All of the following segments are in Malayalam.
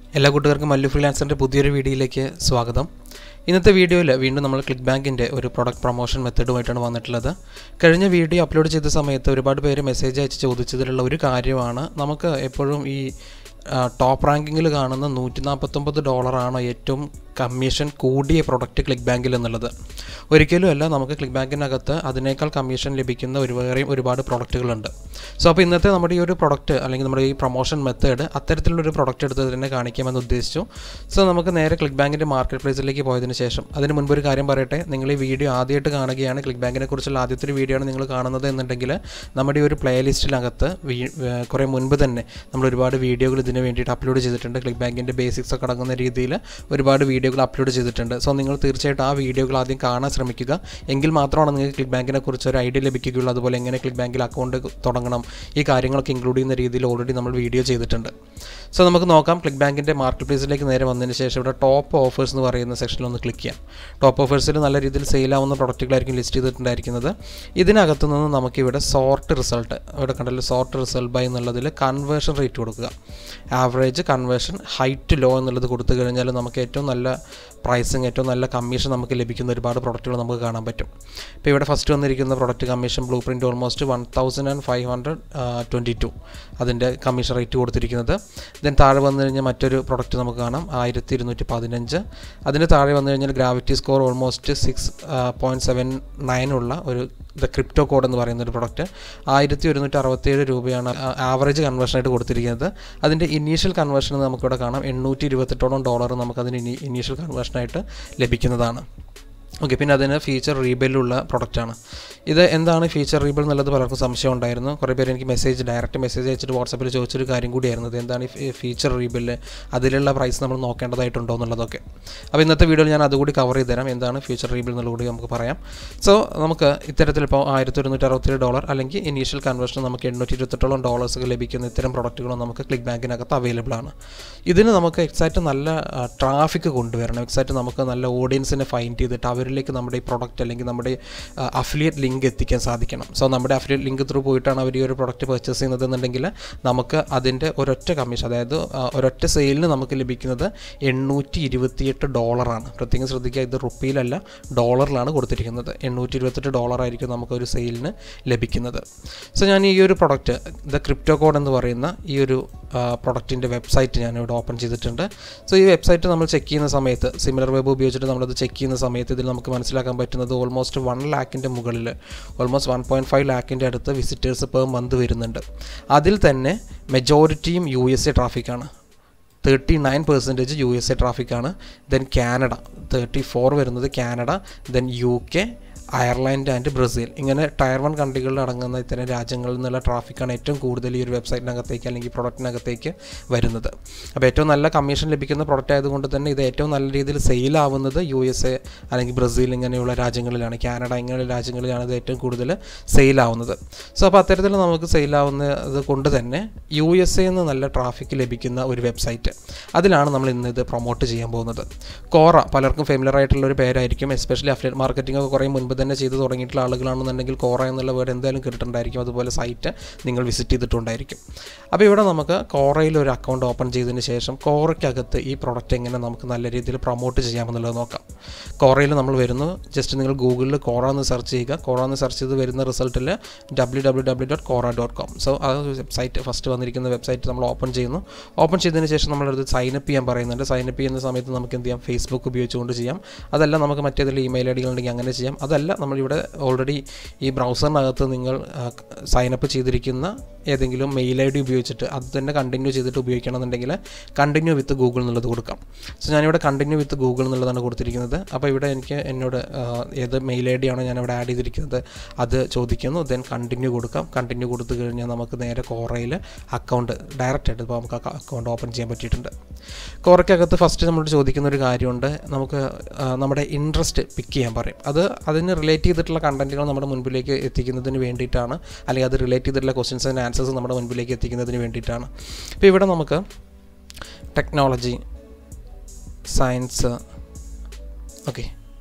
എല്ലാ കൂട്ടുകാർക്കും മല്ലു ഫ്രീലാൻസറിൻ്റെ പുതിയൊരു വീഡിയോയിലേക്ക് സ്വാഗതം ഇന്നത്തെ വീഡിയോയിൽ വീണ്ടും നമ്മൾ ക്ലിക്ക് ബാങ്കിൻ്റെ ഒരു പ്രൊഡക്റ്റ് പ്രൊമോഷൻ മെത്തേഡുമായിട്ടാണ് വന്നിട്ടുള്ളത് കഴിഞ്ഞ വീഡിയോ അപ്ലോഡ് ചെയ്ത സമയത്ത് ഒരുപാട് പേര് മെസ്സേജ് അയച്ച് ചോദിച്ചതിലുള്ള ഒരു കാര്യമാണ് നമുക്ക് എപ്പോഴും ഈ ടോപ്പ് റാങ്കിങ്ങിൽ കാണുന്ന നൂറ്റി നാൽപ്പത്തൊമ്പത് ഡോളറാണ് ഏറ്റവും കമ്മീഷൻ കൂടിയ പ്രൊഡക്റ്റ് ക്ലിക്ക് ബാങ്കിൽ എന്നുള്ളത് ഒരിക്കലും അല്ല നമുക്ക് ക്ലിക്ക് ബാങ്കിനകത്ത് അതിനേക്കാൾ കമ്മീഷൻ ലഭിക്കുന്ന ഒരു വേറെയും ഒരുപാട് പ്രൊഡക്റ്റുകളുണ്ട് സോ അപ്പോൾ ഇന്നത്തെ നമ്മുടെ ഈ ഒരു പ്രൊഡക്റ്റ് അല്ലെങ്കിൽ നമ്മുടെ ഈ പ്രൊമോഷൻ മെത്തേഡ് അത്തരത്തിലുള്ളൊരു പ്രൊഡക്റ്റ് എടുത്ത് തന്നെ കാണിക്കാമെന്ന് ഉദ്ദേശിച്ചു സോ നമുക്ക് നേരെ ക്ലിക്ക് ബാങ്കിൻ്റെ മാർക്കറ്റ് പ്ലേസിലേക്ക് പോയതിന് ശേഷം അതിന് മുൻപ് ഒരു കാര്യം പറയട്ടെ നിങ്ങൾ ഈ വീഡിയോ ആദ്യമായിട്ട് കാണുകയാണ് ക്ലിക്ക് ബാങ്കിനെ കുറിച്ചുള്ള ആദ്യത്തെ ഒരു വീഡിയോ ആണ് നിങ്ങൾ കാണുന്നത് എന്നുണ്ടെങ്കിൽ നമ്മുടെ ഈ ഒരു പ്ലേ ലിസ്റ്റിനകത്ത് കുറേ മുൻപ് തന്നെ നമ്മൾ ഒരുപാട് വീഡിയോകൾ ഇതിന് വേണ്ടിയിട്ട് അപ്ലോഡ് ചെയ്തിട്ടുണ്ട് ക്ലിക്ക് ബാങ്കിൻ്റെ ബേസിക്സ് ഒക്കെ അടങ്ങുന്ന രീതിയിൽ ഒരുപാട് വീഡിയോകൾ അപ്ലോഡ് ചെയ്തിട്ടുണ്ട് സോ നിങ്ങൾ തീർച്ചയായിട്ടും ആ വീഡിയോകൾ ആദ്യം കാണാൻ ശ്രമിക്കുക എങ്കിൽ മാത്രമാണ് നിങ്ങൾക്ക് ക്ലിക്ക് ബാങ്കിനെ കുറിച്ച് ഒരു ഐഡിയ ലഭിക്കുകയുള്ളൂ അതുപോലെ എങ്ങനെ ക്ലിക്ക് ബാങ്കിൽ അക്കൗണ്ട് തുടങ്ങണം ഈ കാര്യങ്ങളൊക്കെ ഇൻക്ലൂഡ് ചെയ്യുന്ന രീതിയിൽ ഓൾറെഡി നമ്മൾ വീഡിയോ ചെയ്തിട്ടുണ്ട് സോ നമുക്ക് നോക്കാം ക്ലിക്ക് ബാങ്കിൻ്റെ മാർക്കറ്റ് പ്ലേസിലേക്ക് നേരെ വന്നതിന് ശേഷം ഇവിടെ ടോപ്പ് ഓഫേഴ്സ് എന്ന് പറയുന്ന സെക്ഷനിൽ ഒന്ന് ക്ലിക്ക് ചെയ്യാം ടോപ്പ് ഓഫേഴ്സിൽ നല്ല രീതിയിൽ സെയിലാവുന്ന പ്രൊഡക്റ്റുകളായിരിക്കും ലിസ്റ്റ് ചെയ്തിട്ടുണ്ടായിരിക്കുന്നത് ഇതിനകത്ത് നിന്ന് നമുക്കിവിടെ സോർട്ട് റിസൾട്ട് ഇവിടെ കണ്ടല്ലോ സോർട്ട് റിസൾട്ട് ബൈ എന്നുള്ളതിൽ കൺവേർഷൻ റേറ്റ് കൊടുക്കുക ആവറേജ് കൺവേർഷൻ ഹൈറ്റ് ലോ എന്നുള്ളത് കൊടുത്തു കഴിഞ്ഞാൽ നമുക്ക് ഏറ്റവും നല്ല പ്രൈസിങ് ഏറ്റവും നല്ല കമ്മീഷൻ നമുക്ക് ലഭിക്കുന്ന ഒരുപാട് പ്രൊഡക്റ്റുകൾ നമുക്ക് കാണാൻ പറ്റും ഇപ്പോൾ ഇവിടെ ഫസ്റ്റ് വന്നിരിക്കുന്ന product commission blueprint almost one thousand and five hundred twenty two അതിൻ്റെ കമ്മീഷൻ റേറ്റ് കൊടുത്തിരിക്കുന്നത് ദെൻ താഴെ വന്നു കഴിഞ്ഞാൽ മറ്റൊരു പ്രൊഡക്റ്റ് നമുക്ക് കാണാം ആയിരത്തി ഇരുന്നൂറ്റി പതിനഞ്ച് അതിന് താഴെ വന്നു കഴിഞ്ഞാൽ gravity score almost six point seven nine ഉള്ള ഒരു ദ ക്രിപ്റ്റോ കോഡ് എന്ന് പറയുന്ന ഒരു പ്രൊഡക്റ്റ് ആയിരത്തി ഒരുന്നൂറ്റി അറുപത്തേഴ് രൂപയാണ് ആവറേജ് കൺവേർഷനായിട്ട് കൊടുത്തിരിക്കുന്നത് അതിൻ്റെ ഇനീഷ്യൽ കൺവേർഷൻ നമുക്കിവിടെ കാണാം എണ്ണൂറ്റി ഇരുപത്തെട്ടോളം ഡോളർ നമുക്കതിന് ഇനീഷ്യൽ കൺവേർഷനായിട്ട് ലഭിക്കുന്നതാണ് ഓക്കെ പിന്നെ അതിന് ഫീച്ചർ റീബെല്ലുള്ള പ്രൊഡക്റ്റാണ് ഇത് എന്താണ് ഫീച്ചർ റീബെൽ എന്നുള്ളത് പലർക്കും സംശയം ഉണ്ടായിരുന്നു കുറേ പേര് എനിക്ക് മെസ്സേജ് ഡയറക്റ്റ് മെസ്സേജ് അയച്ചിട്ട് വാട്സപ്പിൽ ചോദിച്ചൊരു കാര്യം കൂടിയായിരുന്നു ഇത് എന്താണ് ഈ ഫീച്ചർ റീബെല്ല് അതിലുള്ള പ്രൈസ് നമ്മൾ നോക്കേണ്ടതായിട്ടുണ്ടോ എന്നുള്ളതൊക്കെ അപ്പോൾ ഇന്നത്തെ വീഡിയോയിൽ ഞാൻ അതുകൂടി കവർ ചെയ്ത് തരാം എന്താണ് ഫീച്ചർ റീബിൽ എന്നുള്ളത് കൂടി നമുക്ക് പറയാം സോ നമുക്ക് ഇത്തരത്തിൽ ഇപ്പോൾ ആയിരത്തി ഒരുന്നൂറ്റി അറുപത്തേഴ് ഡോളർ അല്ലെങ്കിൽ ഇനീഷ്യൽ കൺവേർഷൻ നമുക്ക് എണ്ണൂറ്റി ഇരുപത്തെട്ടോളം ഡോളേഴ്സ് ലഭിക്കുന്ന ഇത്തരം പ്രൊഡക്റ്റുകളും നമുക്ക് ക്ലിക്ക് ബാങ്കിനകത്ത് അവൈലബിൾ ആണ് ഇതിന് നമുക്ക് എക്സാക്റ്റ് നല്ല ട്രാഫിക് കൊണ്ടുവരണം എക്സാക്റ്റ് നമുക്ക് നല്ല ഓഡിയൻസിനെ ഫൈൻഡ് ചെയ്തിട്ട് അവരിലേക്ക് നമ്മുടെ ഈ പ്രൊഡക്റ്റ് അല്ലെങ്കിൽ നമ്മുടെ അഫിലിയേറ്റ് ലിങ്ക് എത്തിക്കാൻ സാധിക്കണം സോ നമ്മുടെ അഫിലിയേറ്റ് ലിങ്ക് ത്രൂ പോയിട്ടാണ് അവർ ഈ ഒരു പ്രൊഡക്റ്റ് പർച്ചേസ് ചെയ്യുന്നത് എന്നുണ്ടെങ്കിൽ നമുക്ക് അതിൻ്റെ ഒരൊറ്റ കമ്മീഷൻ അതായത് ഒരൊറ്റ സെയിലിന് നമുക്ക് ലഭിക്കുന്നത് എണ്ണൂറ്റി ഇരുപത്തിയെട്ട് ഡോളറാണ് പ്രത്യേകം ശ്രദ്ധിക്കുക ഇത് റുപ്പിയിലല്ല ഡോളറിലാണ് കൊടുത്തിരിക്കുന്നത് എണ്ണൂറ്റി ഇരുപത്തെട്ട് ഡോളറായിരിക്കും നമുക്ക് ഒരു സെയിലിന് ലഭിക്കുന്നത് സോ ഞാൻ ഈ ഒരു പ്രൊഡക്റ്റ് ദ ക്രിപ്റ്റോ കോഡ് എന്ന് പറയുന്ന ഈ ഒരു പ്രൊഡക്റ്റിൻ്റെ വെബ്സൈറ്റ് ഞാൻ ഇവിടെ ഓപ്പൺ ചെയ്തിട്ടുണ്ട് സോ ഈ വെബ്സൈറ്റ് നമ്മൾ ചെക്ക് ചെയ്യുന്ന സമയത്ത് സിമിലർ വെബ് ഉപയോഗിച്ചിട്ട് നമ്മളത് ചെക്ക് ചെയ്യുന്ന സമയത്ത് ഇതിൽ നമുക്ക് മനസ്സിലാക്കാൻ പറ്റുന്നത് ഓൾമോസ്റ്റ് വൺ ലാക്കിൻ്റെ മുകളിൽ ഓൾമോസ്റ്റ് വൺ പോയിൻറ്റ് ഫൈവ് ലാക്കിൻ്റെ അടുത്ത് വിസിറ്റേഴ്സ് പെർ മന്ത് വരുന്നുണ്ട് അതിൽ തന്നെ മെജോറിറ്റിയും യു എസ് എ ട്രാഫിക്കാണ് thirty nine percentage U S A ട്രാഫിക്കാണ് ദെൻ കാനഡ തേർട്ടി ഫോർ വരുന്നത് Canada then U K Ireland and Brazil ഇങ്ങനെ ടയർ വൺ കൺട്രികളിൽ അടങ്ങുന്ന ഇത്തരം രാജ്യങ്ങളിൽ നിന്നുള്ള ട്രാഫിക്കാണ് ഏറ്റവും കൂടുതൽ ഈ ഒരു വെബ്സൈറ്റിനകത്തേക്ക് അല്ലെങ്കിൽ പ്രൊഡക്റ്റിനകത്തേക്ക് വരുന്നത് അപ്പോൾ ഏറ്റവും നല്ല കമ്മീഷൻ ലഭിക്കുന്ന പ്രൊഡക്റ്റ് ആയതുകൊണ്ട് തന്നെ ഇത് ഏറ്റവും നല്ല രീതിയിൽ സെയിൽ ആവുന്നത് യു എസ് എ അല്ലെങ്കിൽ ബ്രസീൽ ഇങ്ങനെയുള്ള രാജ്യങ്ങളിലാണ് കാനഡ ഇങ്ങനെയുള്ള രാജ്യങ്ങളിലാണ് ഇത് ഏറ്റവും കൂടുതൽ സെയിൽ ആവുന്നത് സോ അപ്പോൾ അത്തരത്തിൽ നമുക്ക് സെയിൽ ആവുന്നത് കൊണ്ട് തന്നെ യു എസ് എ നിന്ന് നല്ല ട്രാഫിക് ലഭിക്കുന്ന ഒരു വെബ്സൈറ്റ് അതിലാണ് നമ്മൾ ഇന്ന് ഇത് പ്രൊമോട്ട് ചെയ്യാൻ പോകുന്നത് കോറ പലർക്കും ഫെമിലർ ആയിട്ടുള്ള ഒരു പേരായിരിക്കും എസ്പെഷ്യലി അഫിലിയേറ്റ് മാർക്കറ്റിംഗ് ഒക്കെ കുറേ മുൻപ് തന്നെ ചെയ്ത് തുടങ്ങിയിട്ടുള്ള ആളുകളാണെന്നുണ്ടെങ്കിൽ കോറ എന്നുള്ള വേർഡ് എന്തായാലും കേട്ടിട്ടുണ്ടായിരിക്കും അതുപോലെ സൈറ്റ് നിങ്ങൾ വിസിറ്റ് ചെയ്തിട്ടുണ്ടായിരിക്കും അപ്പോൾ ഇവിടെ നമുക്ക് കോറയിൽ ഒരു അക്കൗണ്ട് ഓപ്പൺ ചെയ്തതിന് ശേഷം കോറയ്ക്കകത്ത് ഈ പ്രൊഡക്റ്റ് എങ്ങനെ നമുക്ക് നല്ല രീതിയിൽ പ്രൊമോട്ട് ചെയ്യാമെന്നുള്ളത് നോക്കാം കോറയിൽ നമ്മൾ വരുന്നു ജസ്റ്റ് നിങ്ങൾ ഗൂഗിളിൽ കോറ എന്ന് സെർച്ച് ചെയ്യുക കോറ എന്ന് സെർച്ച് ചെയ്ത് വരുന്ന റിസൾട്ടിൽ W W W dot Quora dot com so ആ വെബ്സൈറ്റ് ഫസ്റ്റ് വന്നിരിക്കുന്ന വെബ്സൈറ്റ് നമ്മൾ ഓപ്പൺ ചെയ്യുന്നു ഓപ്പൺ ചെയ്തതിന് ശേഷം നമ്മളത് സൈനപ്പ് ചെയ്യാൻ പറയുന്നുണ്ട് സൈനപ്പ് ചെയ്യുന്ന സമയത്ത് നമുക്ക് എന്ത് ചെയ്യാം ഫേസ്ബുക്ക് ഉപയോഗിച്ചുകൊണ്ട് ചെയ്യാം അതല്ല നമുക്ക് മറ്റേതെങ്കിലും ഇമെയിൽ ഐ ഡികളുണ്ടെങ്കിൽ അങ്ങനെ ചെയ്യാം അതല്ല നമ്മളിവിടെ ഓൾറെഡി ഈ ബ്രൗസറിനകത്ത് നിങ്ങൾ സൈനപ്പ് ചെയ്തിരിക്കുന്ന ഏതെങ്കിലും മെയിൽ ഐ ഡി ഉപയോഗിച്ചിട്ട് അത് തന്നെ കണ്ടിന്യൂ ചെയ്തിട്ട് ഉപയോഗിക്കണമെന്നുണ്ടെങ്കിൽ കണ്ടിന്യൂ വിത്ത് ഗൂഗിൾ എന്നുള്ളത് കൊടുക്കാം സോ ഞാനിവിടെ കണ്ടിന്യൂ വിത്ത് ഗൂഗിൾ എന്നുള്ളതാണ് കൊടുത്തിരിക്കുന്നത് അപ്പോൾ ഇവിടെ എനിക്ക് എന്നോട് ഏത് മെയിൽ ഐ ഡി ആണോ ഞാൻ ഇവിടെ ആഡ് ചെയ്തിരിക്കുന്നത് അത് ചോദിക്കുന്നു ദെൻ കണ്ടിന്യൂ കൊടുക്കാം കണ്ടിന്യൂ കൊടുത്തു കഴിഞ്ഞാൽ നമുക്ക് നേരെ കോറയിൽ അക്കൗണ്ട് ഡയറക്റ്റ് ആയിട്ട് ഇപ്പോൾ നമുക്ക് അക്കൗണ്ട് ഓപ്പൺ ചെയ്യാൻ പറ്റിയിട്ടുണ്ട് കോറയ്ക്കകത്ത് ഫസ്റ്റ് നമ്മളോട് ചോദിക്കുന്ന ഒരു കാര്യമുണ്ട് നമുക്ക് നമ്മുടെ ഇൻട്രസ്റ്റ് പിക്ക് ചെയ്യാൻ പറയും അത് അതിന് റിലേറ്റ് ചെയ്തിട്ടുള്ള കണ്ടൻറ്റുകൾ നമ്മുടെ മുൻപിലേക്ക് എത്തിക്കുന്നതിന് വേണ്ടിയിട്ടാണ് അല്ലെങ്കിൽ അത് റിലേറ്റ് ചെയ്തിട്ടുള്ള ക്വസ്റ്റ്യൻസ് ആൻഡ് ആൻസേഴ്സ് നമ്മുടെ മുൻപിലേക്ക് എത്തിക്കുന്നതിന് വേണ്ടിയിട്ടാണ് ഇപ്പോൾ ഇവിടെ നമുക്ക് ടെക്നോളജി സയൻസ് ഓക്കെ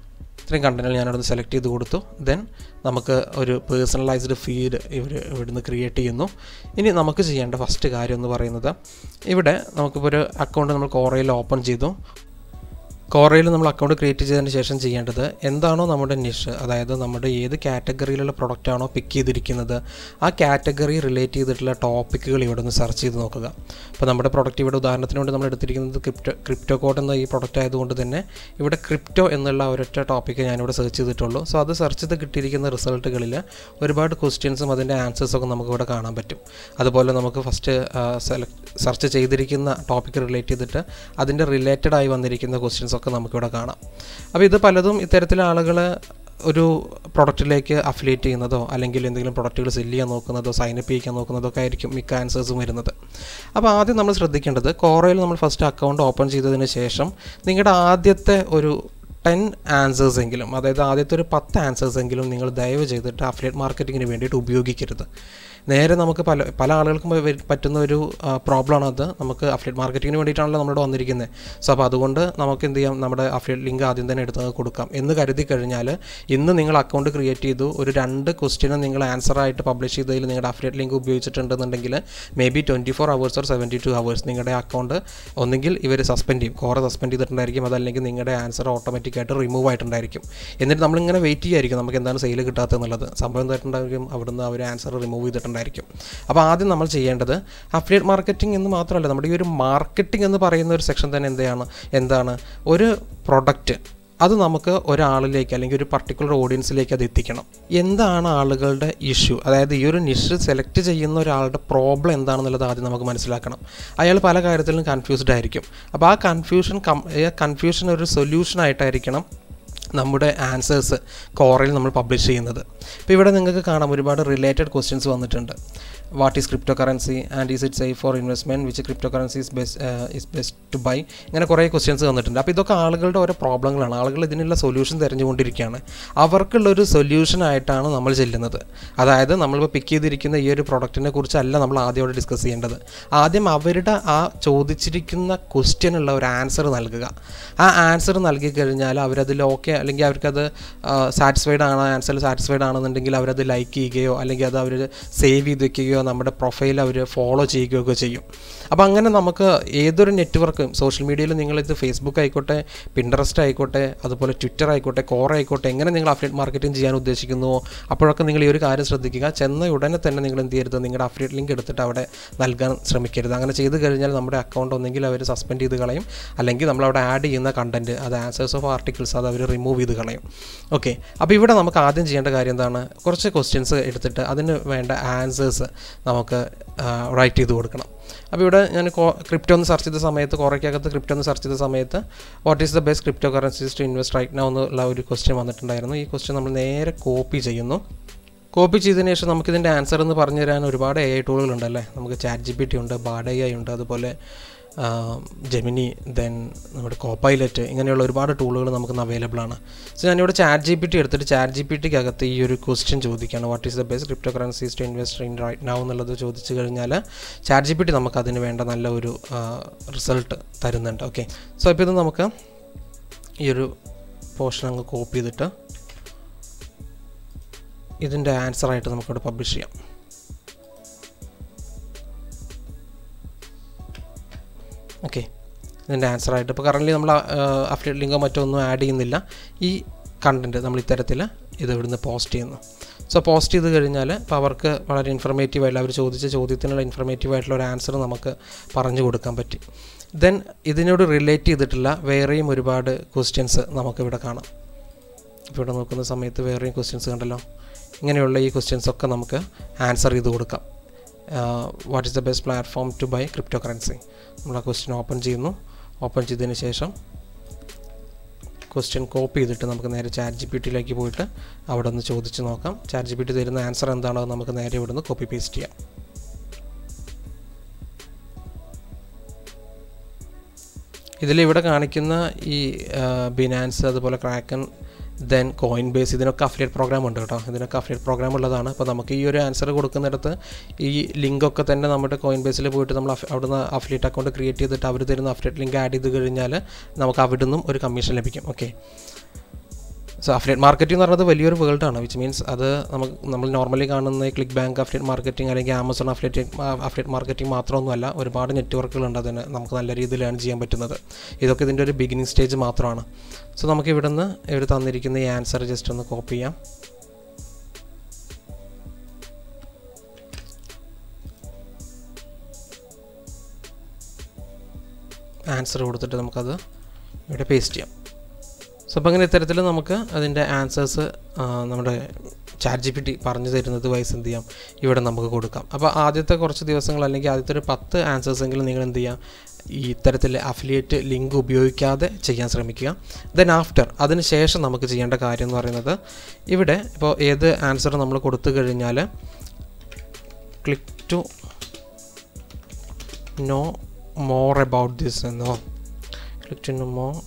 ഇത്രയും കണ്ടന്റുകൾ ഞാനവിടെ സെലക്ട് ചെയ്ത് കൊടുത്തു ദെൻ നമുക്ക് ഒരു പേഴ്സണലൈസ്ഡ് ഫീഡ് ഇവർ ഇവിടുന്ന് ക്രിയേറ്റ് ചെയ്യുന്നു ഇനി നമുക്ക് ചെയ്യേണ്ട ഫസ്റ്റ് കാര്യം എന്ന് പറയുന്നത് ഇവിടെ നമുക്കിപ്പോൾ ഒരു അക്കൗണ്ട് നമ്മൾ കോറയിൽ ഓപ്പൺ ചെയ്തു കോറയിൽ നമ്മൾ അക്കൗണ്ട് ക്രിയേറ്റ് ചെയ്തതിന് ശേഷം ചെയ്യേണ്ടത് എന്താണോ നമ്മുടെ നിഷ് അതായത് നമ്മുടെ ഏത് കാറ്റഗറിയിലുള്ള പ്രൊഡക്റ്റ് ആണോ പിക്ക് ചെയ്തിരിക്കുന്നത് ആ കാറ്റഗറി റിലേറ്റ് ചെയ്തിട്ടുള്ള ടോപ്പിക്കുകൾ ഇവിടെ നിന്ന് സെർച്ച് ചെയ്ത് നോക്കുക അപ്പോൾ നമ്മുടെ പ്രൊഡക്റ്റ് ഇവിടെ ഉദാഹരണത്തിന് വേണ്ടി നമ്മൾ എടുത്തിരിക്കുന്നത് ക്രിപ്റ്റോ ക്രിപ്റ്റോ കോഡ് എന്ന ഈ പ്രൊഡക്റ്റ് ആയതുകൊണ്ട് തന്നെ ഇവിടെ ക്രിപ്റ്റോ എന്നുള്ള ഒരൊറ്റ ടോപ്പിക്ക് ഞാനിവിടെ സെർച്ച് ചെയ്തിട്ടുള്ളൂ സോ അത് സെർച്ച് ചെയ്ത് കിട്ടിയിരിക്കുന്ന റിസൾട്ടുകളിൽ ഒരുപാട് ക്വസ്റ്റ്യൻസും അതിൻ്റെ ആൻസേഴ്സൊക്കെ നമുക്ക് ഇവിടെ കാണാൻ പറ്റും അതുപോലെ നമുക്ക് ഫസ്റ്റ് സെലക്ട് സെർച്ച് ചെയ്തിരിക്കുന്ന ടോപ്പിക്ക് റിലേറ്റ് ചെയ്തിട്ട് അതിൻ്റെ റിലേറ്റഡ് ആയി വന്നിരിക്കുന്ന ക്വസ്റ്റ്യൻസ് ഒക്കെ നമുക്കിവിടെ കാണാം അപ്പോൾ ഇത് പലതും ഇത്തരത്തിലെ ആളുകൾ ഒരു പ്രൊഡക്റ്റിലേക്ക് അഫിലിയേറ്റ് ചെയ്യുന്നതോ അല്ലെങ്കിൽ എന്തെങ്കിലും പ്രൊഡക്റ്റുകൾ സെല് ചെയ്യാൻ നോക്കുന്നതോ സൈനപ്പ് ചെയ്യിക്കാൻ നോക്കുന്നതോ ഒക്കെ ആയിരിക്കും മിക്ക ആൻസേഴ്സും വരുന്നത് അപ്പോൾ ആദ്യം നമ്മൾ ശ്രദ്ധിക്കേണ്ടത് കോറയിൽ നമ്മൾ ഫസ്റ്റ് അക്കൗണ്ട് ഓപ്പൺ ചെയ്തതിന് ശേഷം നിങ്ങളുടെ ആദ്യത്തെ ഒരു ടെൻ ആൻസേഴ്സ് എങ്കിലും അതായത് ആദ്യത്തെ ഒരു പത്ത് ആൻസേഴ്സ് എങ്കിലും നിങ്ങൾ ദയവ് ചെയ്തിട്ട് അഫിലിയേറ്റ് മാർക്കറ്റിങ്ങിന് വേണ്ടിയിട്ട് ഉപയോഗിക്കരുത് നേരെ നമുക്ക് പല പല ആളുകൾക്കും വ- പറ്റുന്ന ഒരു പ്രോബ്ലമാണ് അത് നമുക്ക് അഫിലിയേറ്റ് മാർക്കറ്റിങ്ങിന് വേണ്ടിയിട്ടാണല്ലോ നമ്മളിവിടെ വന്നിരിക്കുന്നത് സോ അപ്പോൾ അതുകൊണ്ട് നമുക്ക് എന്ത് ചെയ്യാം നമ്മുടെ അഫിലിയേറ്റ് ലിങ്ക് ആദ്യം തന്നെ എടുത്ത് കൊടുക്കാം എന്ന് കരുതി കഴിഞ്ഞാൽ ഇന്ന് നിങ്ങൾ അക്കൗണ്ട് ക്രിയേറ്റ് ചെയ്തു ഒരു രണ്ട് ക്വസ്റ്റിന് നിങ്ങൾ ആൻസർ ആയിട്ട് പബ്ലിഷ് ചെയ്തതിൽ നിങ്ങളുടെ അഫിലിയേറ്റ് ലിങ്ക് ഉപയോഗിച്ചിട്ടുണ്ടെന്നുണ്ടെങ്കിൽ maybe twenty four hours or seventy two hours നിങ്ങളുടെ അക്കൗണ്ട് ഒന്നെങ്കിൽ ഇവർ സസ്പെൻഡ് ചെയ്യും കോറ സസ്പെൻഡ് ചെയ്തിട്ടുണ്ടായിരിക്കും അതല്ലെങ്കിൽ നിങ്ങളുടെ ആൻസർ ഓട്ടോമാറ്റിക്കായിട്ട് റിമൂവ് ആയിട്ടുണ്ടായിരിക്കും എന്നിട്ട് നമ്മളിങ്ങനെ വെയിറ്റ് ചെയ്യായിരിക്കും നമുക്ക് എന്താണ് സെയിൽ കിട്ടാത്തതെന്നുള്ളത് സംഭവം എന്തായിട്ടുണ്ടായിരിക്കും അവിടുന്ന് അവർ ആൻസർ റിമൂവ് ചെയ്തിട്ടുണ്ടായിരിക്കും അപ്പോൾ ആദ്യം നമ്മൾ ചെയ്യേണ്ടത് അഫിലിയേറ്റ് മാർക്കറ്റിംഗ് എന്ന് മാത്രമല്ല നമ്മുടെ ഈ ഒരു മാർക്കറ്റിംഗ് എന്ന് പറയുന്ന ഒരു സെക്ഷൻ തന്നെ എന്താണ് എന്താണ് ഒരു പ്രൊഡക്റ്റ് അത് നമുക്ക് ഒരാളിലേക്ക് അല്ലെങ്കിൽ ഒരു പർട്ടിക്കുലർ ഓഡിയൻസിലേക്ക് അത് എത്തിക്കണം എന്താണ് ആളുകളുടെ ഇഷ്യൂ അതായത് ഈ ഒരു നിഷ് സെലക്ട് ചെയ്യുന്ന ഒരാളുടെ പ്രോബ്ലം എന്താണെന്നുള്ളത് ആദ്യം നമുക്ക് മനസ്സിലാക്കണം അയാൾ പല കാര്യത്തിലും കൺഫ്യൂസ്ഡ് ആയിരിക്കും അപ്പോൾ ആ കൺഫ്യൂഷൻ കം കൺഫ്യൂഷൻ ഒരു സൊല്യൂഷൻ ആയിട്ടായിരിക്കണം നമ്മുടെ ആൻസേഴ്സ് കോറയിൽ നമ്മൾ പബ്ലിഷ് ചെയ്യുന്നത് ഇപ്പോൾ ഇവിടെ നിങ്ങൾക്ക് കാണാം ഒരുപാട് റിലേറ്റഡ് ക്വസ്റ്റ്യൻസ് വന്നിട്ടുണ്ട് what is cryptocurrency and is it safe for investment which cryptocurrency is best is best to buy ഇങ്ങനെ കുറേ ക്വസ്റ്റ്യൻസ് വന്നിട്ടുണ്ട് അപ്പോൾ ഇതൊക്കെ ആളുകളുടെ ഓരോ പ്രോബ്ലങ്ങളാണ് ആളുകൾ ഇതിനുള്ള സൊല്യൂഷൻ തിരഞ്ഞുകൊണ്ടിരിക്കുകയാണ് അവർക്കുള്ളൊരു സൊല്യൂഷൻ ആയിട്ടാണ് നമ്മൾ ചെല്ലുന്നത് അതായത് നമ്മളിപ്പോൾ പിക്ക് ചെയ്തിരിക്കുന്ന ഈ ഒരു പ്രൊഡക്റ്റിനെ കുറിച്ചല്ല നമ്മൾ ആദ്യം അവിടെ ഡിസ്കസ് ചെയ്യേണ്ടത് ആദ്യം അവരുടെ ആ ചോദിച്ചിരിക്കുന്ന ക്വസ്റ്റ്യനുള്ള ഒരു ആൻസർ നൽകുക ആ ആൻസർ നൽകി കഴിഞ്ഞാൽ അവരതിൽ ഓക്കെ അല്ലെങ്കിൽ അവർക്കത് സാറ്റിസ്ഫൈഡ് ആണ് ആൻസറിൽ സാറ്റിസ്ഫൈഡ് ആണെന്നുണ്ടെങ്കിൽ അവരത് ലൈക്ക് ചെയ്യുകയോ അല്ലെങ്കിൽ അത് അവർ സേവ് ചെയ്ത് വെക്കുകയോ നമ്മുടെ പ്രൊഫൈൽ അവർ ഫോളോ ചെയ്യുകയോ ഒക്കെ ചെയ്യും അപ്പോൾ അങ്ങനെ നമുക്ക് ഏതൊരു നെറ്റ്വർക്ക് സോഷ്യൽ മീഡിയയിൽ നിങ്ങളിത് ഫേസ്ബുക്ക് ആയിക്കോട്ടെ പിൻട്രസ്റ്റ് ആയിക്കോട്ടെ അതുപോലെ ട്വിറ്റർ ആയിക്കോട്ടെ കോറ ആയിക്കോട്ടെ എങ്ങനെ നിങ്ങൾ അഫിലിയേറ്റ് മാർക്കറ്റിംഗ് ചെയ്യാൻ ഉദ്ദേശിക്കുന്നുവോ അപ്പോഴൊക്കെ നിങ്ങൾ ഈ ഒരു കാര്യം ശ്രദ്ധിക്കുക ചെന്ന ഉടനെ തന്നെ നിങ്ങൾ എന്ത് ചെയ്യരുത് നിങ്ങളുടെ അഫിലിയേറ്റ് ലിങ്ക് എടുത്തിട്ട് അവിടെ നൽകാൻ ശ്രമിക്കരുത് അങ്ങനെ ചെയ്ത് കഴിഞ്ഞാൽ നമ്മുടെ അക്കൗണ്ട് ഒന്നെങ്കിൽ അവർ സസ്പെൻഡ് ചെയ്ത് കളയും അല്ലെങ്കിൽ നമ്മൾ അവിടെ ആഡ് ചെയ്യുന്ന കണ്ടൻറ്റ് അത് ആൻസേഴ്സ് ഓഫ് ആർട്ടിക്കിൾസ് അത് അവർ റിമൂവ് ചെയ്ത് കളയും ഓക്കെ അപ്പോൾ ഇവിടെ നമുക്ക് ആദ്യം ചെയ്യേണ്ട കാര്യം എന്താണ് കുറച്ച് ക്വസ്റ്റ്യൻസ് എടുത്തിട്ട് അതിന് വേണ്ട ആൻസേഴ്സ് നമുക്ക് റൈറ്റ് ചെയ്ത് കൊടുക്കണം അപ്പോൾ ഇവിടെ ഞാൻ ക്രിപ്റ്റോ ഒന്ന് സെർച്ച് ചെയ്ത സമയത്ത് കുറയ്ക്കകത്ത് ക്രിപ്റ്റോ ഒന്ന് സെർച്ച് ചെയ്ത സമയത്ത് what is the best cryptocurrencies to invest right now എന്നുള്ള ഒരു ക്വസ്റ്റ്യൻ വന്നിട്ടുണ്ടായിരുന്നു ഈ ക്വസ്റ്റ്യൻ നമ്മൾ നേരെ കോപ്പി ചെയ്യുന്നു കോപ്പി ചെയ്തതിന് ശേഷം നമുക്കിതിൻ്റെ ആൻസർ എന്ന് പറഞ്ഞു തരാൻ ഒരുപാട് എ ഐ ടൂളുകളുണ്ടല്ലേ നമുക്ക് ചാറ്റ് ജി പി ടി ഉണ്ട് ബാഡ് എ ഐ ഉണ്ട് അതുപോലെ ജെമിനി ദെൻ നമ്മുടെ കോപ്പൈലറ്റ് ഇങ്ങനെയുള്ള ഒരുപാട് ടൂളുകൾ നമുക്ക് അവൈലബിൾ ആണ് സോ ഞാനിവിടെ ചാറ്റ് ജി പി ടി എടുത്തിട്ട് ചാറ്റ് ജി പി ടിക്ക് അകത്ത് ഈ ഒരു ക്വസ്റ്റ്യൻ ചോദിക്കുകയാണ് what is the best cryptocurrencies to invest in right now എന്നുള്ളത് ചോദിച്ചു കഴിഞ്ഞാൽ ചാറ്റ് ജി പി ടി നമുക്ക് അതിന് വേണ്ട നല്ല ഒരു റിസൾട്ട് തരുന്നുണ്ട് ഓക്കെ സോ ഇപ്പോൾ ഇത് നമുക്ക് ഈ ഒരു പോർഷൻ അങ്ങ് കോപ്പി ചെയ്തിട്ട് ഇതിൻ്റെ ആൻസറായിട്ട് നമുക്കിവിടെ പബ്ലിഷ് ചെയ്യാം ഓക്കെ ഇതിൻ്റെ ആൻസറായിട്ട് ഇപ്പോൾ കറൻ്റ് നമ്മൾ അഫിലിയേറ്റ് ലിങ്കോ മറ്റോ ഒന്നും ആഡ് ചെയ്യുന്നില്ല ഈ കണ്ടൻറ്റ് നമ്മൾ ഇത്തരത്തിൽ ഇത് ഇവിടുന്ന് പോസ്റ്റ് ചെയ്യുന്നു സോ പോസ്റ്റ് ചെയ്ത് കഴിഞ്ഞാൽ ഇപ്പോൾ അവർക്ക് വളരെ ഇൻഫർമേറ്റീവ് ആയിട്ടുള്ള അവർ ചോദിച്ച ചോദ്യത്തിനുള്ള ഇൻഫർമേറ്റീവ് ആയിട്ടുള്ള ഒരു ആൻസർ നമുക്ക് പറഞ്ഞു കൊടുക്കാൻ പറ്റി ദെൻ ഇതിനോട് റിലേറ്റ് ചെയ്തിട്ടുള്ള വേറെയും ഒരുപാട് ക്വസ്റ്റ്യൻസ് നമുക്കിവിടെ കാണാം ഇപ്പോൾ ഇവിടെ നോക്കുന്ന സമയത്ത് വേറെയും ക്വസ്റ്റ്യൻസ് കണ്ടല്ലോ ഇങ്ങനെയുള്ള ഈ ക്വസ്റ്റ്യൻസ് ഒക്കെ നമുക്ക് ആൻസർ ചെയ്ത് കൊടുക്കാം what is the best platform to buy cryptocurrency നമ്മൾ ആ ക്വസ്റ്റ്യൻ ഓപ്പൺ ചെയ്യുന്നു ഓപ്പൺ ചെയ്തതിന് ശേഷം ക്വസ്റ്റ്യൻ കോപ്പി ചെയ്തിട്ട് നമുക്ക് നേരെ ചാറ്റ് ജി പി ടിയിലേക്ക് പോയിട്ട് അവിടെ ഒന്ന് ചോദിച്ച് നോക്കാം ചാറ്റ് ജി പി ടി തരുന്ന ആൻസർ എന്താണോ അത് നമുക്ക് നേരെ ഇവിടുന്ന് കോപ്പി പേസ്റ്റ് ചെയ്യാം ഇതിലിവിടെ കാണിക്കുന്ന ഈ ബിനാൻസ് അതുപോലെ ക്രാക്കൻ ദെൻ കോയിൻ ബേസ് ഇതിനൊക്കെ അഫിലിയേറ്റ് പ്രോഗ്രാം ഉണ്ട് കേട്ടോ ഇതിനൊക്കെ അഫിലിയേറ്റ് പ്രോഗ്രാം ഉള്ളതാണ് അപ്പോൾ നമുക്ക് ഈ ഒരു ആൻസർ കൊടുക്കുന്നിടത്ത് ഈ ലിങ്കൊക്കെ തന്നെ നമ്മുടെ കോയിൻ ബേസിൽ പോയിട്ട് നമ്മൾ അവിടുന്ന് അഫിലിയേറ്റ് അക്കൗണ്ട് ക്രിയേറ്റ് ചെയ്തിട്ട് അവർ തരുന്ന അഫിലിയേറ്റ് ലിങ്ക് ആഡ് ചെയ്ത് കഴിഞ്ഞാൽ നമുക്ക് അവിടെ നിന്നും ഒരു കമ്മീഷൻ ലഭിക്കും ഓക്കെ സോ അഫിലിയേറ്റ് മാർക്കറ്റിംഗ് എന്ന് പറയുന്നത് വലിയൊരു വേൾഡാണ് വിച്ച് മീൻസ് അത് നമുക്ക് നമ്മൾ നോർമലി കാണുന്ന ക്ലിക്ക് ബാങ്ക് അഫിലിയേറ്റ് മാർക്കറ്റിംഗ് അല്ലെങ്കിൽ ആമസോൺ അഫിലിയേറ്റ് അഫിലിയേറ്റ് മാർക്കറ്റിംഗ് മാത്രമൊന്നുമല്ല ഒരുപാട് നെറ്റ്വർക്കുകളുണ്ട് അതിന് നമുക്ക് നല്ല രീതിയിൽ ഏൺ ചെയ്യാൻ പറ്റുന്നത് ഇതൊക്കെ ഇതിൻ്റെ ഒരു ബിഗിനിങ് സ്റ്റേജ് മാത്രമാണ് സോ നമുക്ക് ഇവിടെ നിന്ന് ഇവർ തന്നിരിക്കുന്ന ഈ ആൻസർ ജസ്റ്റ് ഒന്ന് കോപ്പി ചെയ്യാം ആൻസർ കൊടുത്തിട്ട് നമുക്കത് ഇവിടെ പേസ്റ്റ് ചെയ്യാം സോ അപ്പോൾ അങ്ങനെ ഇത്തരത്തിൽ നമുക്ക് അതിൻ്റെ ആൻസേഴ്സ് നമ്മുടെ ചാറ്റ് ജി പി ടി പറഞ്ഞു തരുന്നത് വയസ്സ് എന്ത് ചെയ്യാം ഇവിടെ നമുക്ക് കൊടുക്കാം അപ്പോൾ ആദ്യത്തെ കുറച്ച് ദിവസങ്ങൾ അല്ലെങ്കിൽ ആദ്യത്തെ ഒരു പത്ത് ആൻസേഴ്സ് എങ്കിലും നിങ്ങൾ എന്ത് ചെയ്യാം ഈ ഇത്തരത്തിൽ അഫിലിയേറ്റ് ലിങ്ക് ഉപയോഗിക്കാതെ ചെയ്യാൻ ശ്രമിക്കുക ദെൻ ആഫ്റ്റർ അതിന് ശേഷം നമുക്ക് ചെയ്യേണ്ട കാര്യം എന്ന് പറയുന്നത് ഇവിടെ ഇപ്പോൾ ഏത് ആൻസർ നമ്മൾ കൊടുത്തു കഴിഞ്ഞാൽ click to know more about this എന്നോ click to know more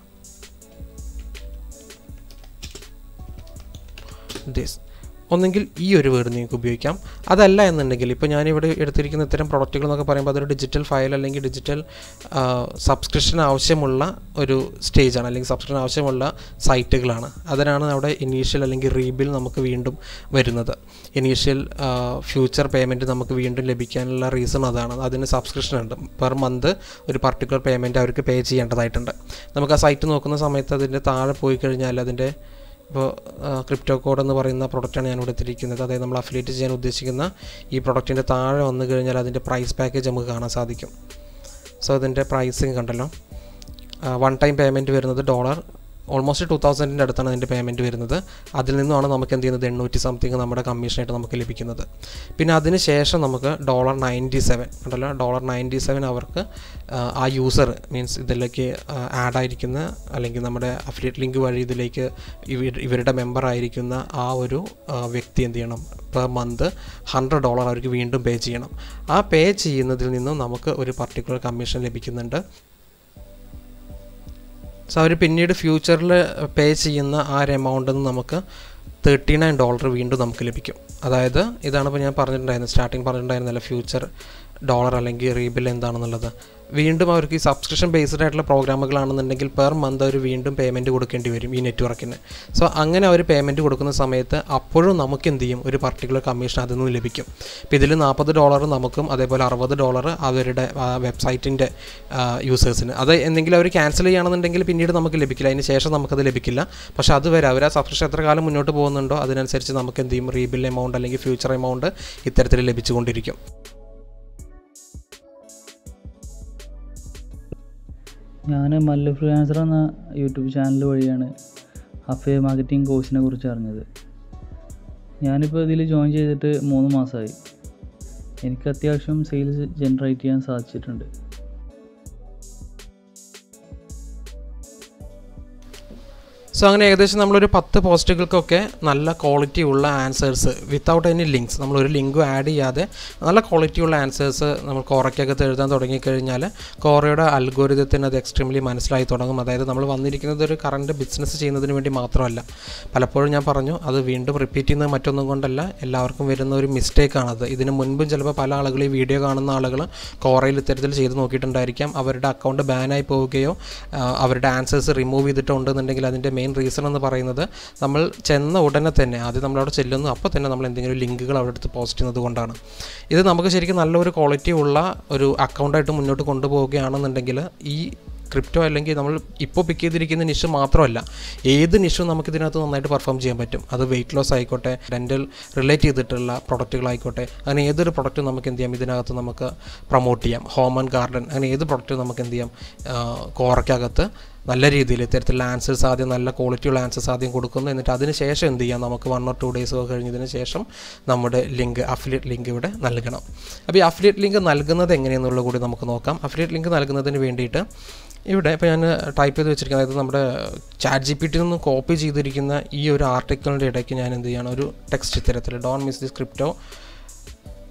this ഒന്നെങ്കിൽ ഈ ഒരു വേർഡ് നിങ്ങൾക്ക് ഉപയോഗിക്കാം അതല്ല എന്നുണ്ടെങ്കിൽ ഇപ്പോൾ ഞാനിവിടെ എടുത്തിരിക്കുന്ന ഇത്തരം പ്രൊഡക്റ്റുകൾ എന്നൊക്കെ പറയുമ്പോൾ അതൊരു ഡിജിറ്റൽ ഫയൽ അല്ലെങ്കിൽ ഡിജിറ്റൽ സബ്സ്ക്രിപ്ഷൻ ആവശ്യമുള്ള ഒരു സ്റ്റേജാണ് അല്ലെങ്കിൽ സബ്സ്ക്രിപ്ഷൻ ആവശ്യമുള്ള സൈറ്റുകളാണ് അതിനാണ് അവിടെ ഇനീഷ്യൽ അല്ലെങ്കിൽ റീബിൽ നമുക്ക് വീണ്ടും വരുന്നത് ഇനീഷ്യൽ ഫ്യൂച്ചർ പേയ്മെൻറ്റ് നമുക്ക് വീണ്ടും ലഭിക്കാനുള്ള റീസൺ അതാണ് അതിന് സബ്സ്ക്രിപ്ഷൻ ഉണ്ട് പെർ മന്ത് ഒരു പർട്ടിക്കുലർ പേയ്മെൻറ്റ് അവർക്ക് പേ ചെയ്യേണ്ടതായിട്ടുണ്ട് നമുക്ക് ആ സൈറ്റ് നോക്കുന്ന സമയത്ത് അതിൻ്റെ താഴെ പോയി കഴിഞ്ഞാൽ അതിൻ്റെ ഇപ്പോൾ ക്രിപ്റ്റോ കോഡ് എന്ന് പറയുന്ന പ്രൊഡക്റ്റാണ് ഞാൻ ഇവിടെ എത്തിയിരിക്കുന്നത് അതായത് നമ്മൾ അഫിലിയേറ്റ് ചെയ്യാൻ ഉദ്ദേശിക്കുന്ന ഈ പ്രൊഡക്റ്റിൻ്റെ താഴെ വന്നു കഴിഞ്ഞാൽ അതിൻ്റെ പ്രൈസ് പാക്കേജ് നമുക്ക് കാണാൻ സാധിക്കും സോ അതിൻ്റെ പ്രൈസിങ് കണ്ടല്ലോ വൺ ടൈം പേയ്മെൻറ്റ് വരുന്നത് ഡോളർ ഓൾമോസ്റ്റ് ടു തൗസൻഡിൻ്റെ അടുത്താണ് അതിൻ്റെ പേയ്മെൻറ്റ് വരുന്നത് അതിൽ നിന്നുമാണ് നമുക്ക് എന്ത് ചെയ്യുന്നത് എണ്ണൂറ്റി സംതിങ് നമ്മുടെ കമ്മീഷനായിട്ട് നമുക്ക് ലഭിക്കുന്നത് പിന്നെ അതിന് ശേഷം നമുക്ക് ഡോളർ നയൻറ്റി സെവൻ ഉണ്ടല്ലോ ഡോളർ നയൻറ്റി സെവൻ അവർക്ക് ആ യൂസർ മീൻസ് ഇതിലേക്ക് ആഡ് ആയിരിക്കുന്ന അല്ലെങ്കിൽ നമ്മുടെ അഫിലിയേറ്റ് ലിങ്ക് വഴി ഇതിലേക്ക് ഇവരുടെ മെമ്പർ ആയിരിക്കുന്ന ആ ഒരു വ്യക്തി എന്ത് ചെയ്യണം പെർ മന്ത് ഹൺഡ്രഡ് ഡോളർ അവർക്ക് വീണ്ടും പേ ചെയ്യണം ആ പേ ചെയ്യുന്നതിൽ നിന്നും നമുക്ക് ഒരു പർട്ടിക്കുലർ കമ്മീഷൻ ലഭിക്കുന്നുണ്ട് സോ അവർ പിന്നീട് ഫ്യൂച്ചറിൽ പേ ചെയ്യുന്ന ആ ഒരു എമൗണ്ടിൽ നിന്ന് നമുക്ക് തേർട്ടി നയൻ ഡോളർ വീണ്ടും നമുക്ക് ലഭിക്കും അതായത് ഇതാണ് ഇപ്പോൾ ഞാൻ പറഞ്ഞിട്ടുണ്ടായിരുന്നത് സ്റ്റാർട്ടിങ് പറഞ്ഞിട്ടുണ്ടായിരുന്നല്ലോ ഫ്യൂച്ചർ ഡോളർ അല്ലെങ്കിൽ റീബിൽ എന്താണെന്നുള്ളത് വീണ്ടും അവർക്ക് ഈ സബ്സ്ക്രിപ്ഷൻ ബേസ്ഡ് ആയിട്ടുള്ള പ്രോഗ്രാമുകളാണെന്നുണ്ടെങ്കിൽ പെർ മന്ത് അവർ വീണ്ടും പേയ്മെൻറ്റ് കൊടുക്കേണ്ടി വരും ഈ നെറ്റ്വർക്കിന് സോ അങ്ങനെ അവർ പേയ്മെൻറ്റ് കൊടുക്കുന്ന സമയത്ത് അപ്പോഴും നമുക്ക് എന്ത് ചെയ്യും ഒരു പർട്ടിക്കുലർ കമ്മീഷൻ അതിൽ നിന്ന് ലഭിക്കും ഇപ്പോൾ ഇതിൽ നാൽപ്പത് ഡോളർ നമുക്കും അതേപോലെ അറുപത് ഡോളർ അവരുടെ വെബ്സൈറ്റിൻ്റെ യൂസേഴ്സിന് അത് എന്തെങ്കിലും അവർ ക്യാൻസൽ ചെയ്യുകയാണെന്നുണ്ടെങ്കിൽ പിന്നീട് നമുക്ക് ലഭിക്കില്ല അതിന് ശേഷം നമുക്കത് ലഭിക്കില്ല പക്ഷേ അതുവരെ അവർ ആ സബ്സ്ക്രിപ്ഷൻ എത്ര കാലം മുന്നോട്ട് പോകുന്നുണ്ടോ അതിനനുസരിച്ച് നമുക്ക് എന്ത് ചെയ്യും റീബിൽ എമൗണ്ട് അല്ലെങ്കിൽ ഫ്യൂച്ചർ എമൗണ്ട് ഇത്തരത്തിൽ ലഭിച്ചുകൊണ്ടിരിക്കും ഞാൻ മല്ലു ഫ്രീലാൻസർ എന്ന യൂട്യൂബ് ചാനൽ വഴിയാണ് അഫേ മാർക്കറ്റിംഗ് കോഴ്സിനെ കുറിച്ച് അറിഞ്ഞത് ഞാനിപ്പോൾ ഇതിൽ ജോയിൻ ചെയ്തിട്ട് മൂന്ന് മാസമായി എനിക്ക് അത്യാവശ്യം സെയിൽസ് ജനറേറ്റ് ചെയ്യാൻ സാധിച്ചിട്ടുണ്ട് സോ അങ്ങനെ ഏകദേശം നമ്മളൊരു പത്ത് പോസ്റ്റുകൾക്കൊക്കെ നല്ല ക്വാളിറ്റി ഉള്ള ആൻസേഴ്സ് വിത്തൗട്ട് എനി ലിങ്ക്സ് നമ്മൾ ഒരു ലിങ്കും ആഡ് ചെയ്യാതെ നല്ല ക്വാളിറ്റി ഉള്ള ആൻസേഴ്സ് നമ്മൾ കോറയ്ക്കകത്ത് എഴുതാൻ തുടങ്ങിക്കഴിഞ്ഞാൽ കോറയുടെ അൽഗോരിതത്തിന് അത് എക്സ്ട്രീംലി മനസ്സിലായി തുടങ്ങും അതായത് നമ്മൾ വന്നിരിക്കുന്നത് ഒരു കറണ്ട് ബിസിനസ് ചെയ്യുന്നതിന് വേണ്ടി മാത്രമല്ല പലപ്പോഴും ഞാൻ പറഞ്ഞു അത് വീണ്ടും റിപ്പീറ്റ് ചെയ്യുന്നത് മറ്റൊന്നും കൊണ്ടല്ല എല്ലാവർക്കും വരുന്ന ഒരു മിസ്റ്റേക്കാണത് ഇതിന് മുൻപും ചിലപ്പോൾ പല ആളുകൾ ഈ വീഡിയോ കാണുന്ന ആളുകൾ കോറയിൽ ഇത്തരത്തിൽ ചെയ്ത് നോക്കിയിട്ടുണ്ടായിരിക്കാം അവരുടെ അക്കൗണ്ട് ബാനായി പോവുകയോ അവരുടെ ആൻസേഴ്സ് റിമൂവ് ചെയ്തിട്ടുണ്ടെന്നുണ്ടെങ്കിൽ അതിൻ്റെ മെയിൻ റീസൺ എന്ന് പറയുന്നത് നമ്മൾ ചെന്ന ഉടനെ തന്നെ ആദ്യം നമ്മളവിടെ ചെല്ലുന്നു അപ്പോൾ തന്നെ നമ്മൾ എന്തെങ്കിലും ലിങ്കുകൾ അവിടെ എടുത്ത് പോസ്റ്റ് ചെയ്യുന്നത് കൊണ്ടാണ് ഇത് നമുക്ക് ശരിക്കും നല്ലൊരു ക്വാളിറ്റി ഉള്ള ഒരു അക്കൗണ്ടായിട്ട് മുന്നോട്ട് കൊണ്ടുപോവുകയാണെന്നുണ്ടെങ്കിൽ ഈ ക്രിപ്റ്റോ അല്ലെങ്കിൽ നമ്മൾ ഇപ്പോൾ പിക്ക് ചെയ്തിരിക്കുന്ന നിഷ് മാത്രമല്ല ഏത് നിഷും നമുക്ക് ഇതിനകത്ത് നന്നായിട്ട് പെർഫോം ചെയ്യാൻ പറ്റും അത് വെയിറ്റ് ലോസ് ആയിക്കോട്ടെ ഡെൻറ്റൽ റിലേറ്റ് ചെയ്തിട്ടുള്ള പ്രൊഡക്റ്റുകളായിക്കോട്ടെ അങ്ങനെ ഏതൊരു പ്രൊഡക്റ്റും നമുക്ക് എന്ത് ചെയ്യാം ഇതിനകത്ത് നമുക്ക് പ്രൊമോട്ട് ചെയ്യാം ഹോം ആൻഡ് ഗാർഡൻ അങ്ങനെ ഏത് പ്രൊഡക്റ്റും നമുക്ക് എന്ത് ചെയ്യാം കോറയ്ക്കകത്ത് നല്ല രീതിയിൽ ഇത്തരത്തിലുള്ള ആൻസേഴ്സ് ആദ്യം നല്ല ക്വാളിറ്റിയുള്ള ആൻസേഴ്സ് ആദ്യം കൊടുക്കുന്നു എന്നിട്ട് അതിന് ശേഷം എന്ത് ചെയ്യാം നമുക്ക് വൺ ഓർ ടു ഡേയ്സ് ഒക്കെ കഴിഞ്ഞതിന് ശേഷം നമ്മുടെ ലിങ്ക് അഫിലിയേറ്റ് ലിങ്ക് ഇവിടെ നൽകണം അപ്പോൾ ഈ അഫിലിയേറ്റ് ലിങ്ക് നൽകുന്നത് എങ്ങനെയെന്നുള്ളത് കൂടി നമുക്ക് നോക്കാം അഫിലിയേറ്റ് ലിങ്ക് നൽകുന്നതിന് വേണ്ടിയിട്ട് ഇവിടെ ഇപ്പോൾ ഞാൻ ടൈപ്പ് ചെയ്ത് വെച്ചിരിക്കുന്നത് അതായത് നമ്മുടെ ചാറ്റ് ജി പി ടിയിൽ നിന്ന് കോപ്പി ചെയ്തിരിക്കുന്ന ഈ ഒരു ആർട്ടിക്കിളിൻ്റെ ഇടയ്ക്ക് ഞാൻ എന്ത് ചെയ്യണം ഒരു ടെക്സ്റ്റ് ഇത്തരത്തിൽ ഡോൺ മിസ് ദി സ്ക്രിപ്റ്റോ